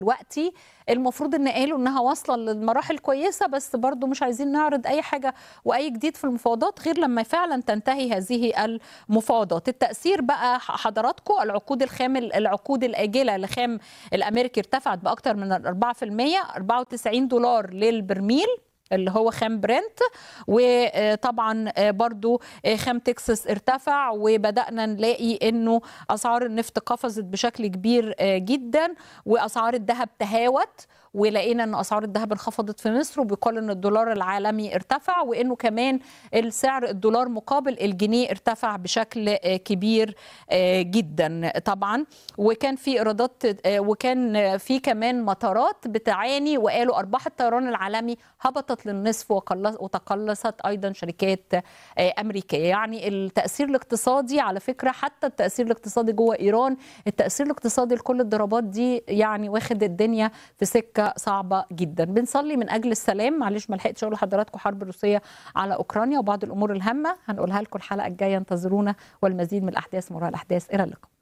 دلوقتي المفروض ان قالوا انها واصله للمراحل كويسه بس برضو مش عايزين نعرض اي حاجه واي جديد في المفاوضات غير لما فعلا تنتهي هذه المفاوضات التاثير بقى حضراتكم العقود الخام العقود الاجله لخام الامريكي ارتفعت باكثر من 4% 94 دولار للبرميل اللي هو خام برنت وطبعا برضو خام تكساس ارتفع وبدأنا نلاقي انه اسعار النفط قفزت بشكل كبير جدا واسعار الذهب تهاوت ولقينا ان اسعار الذهب انخفضت في مصر وبيقال ان الدولار العالمي ارتفع وانه كمان السعر الدولار مقابل الجنيه ارتفع بشكل كبير جدا طبعا وكان في ايرادات وكان في كمان مطارات بتعاني وقالوا ارباح الطيران العالمي هبطت للنصف وتقلصت ايضا شركات امريكيه يعني التاثير الاقتصادي على فكره حتى التاثير الاقتصادي جوه ايران التاثير الاقتصادي لكل الضربات دي يعني واخد الدنيا في سكه صعبه جدا بنصلي من اجل السلام معلش ما لحقتش اقول لحضراتكم حرب روسيه على اوكرانيا وبعض الامور الهامه هنقولها لكم الحلقه الجايه انتظرونا والمزيد من الاحداث مرور الاحداث الى اللقاء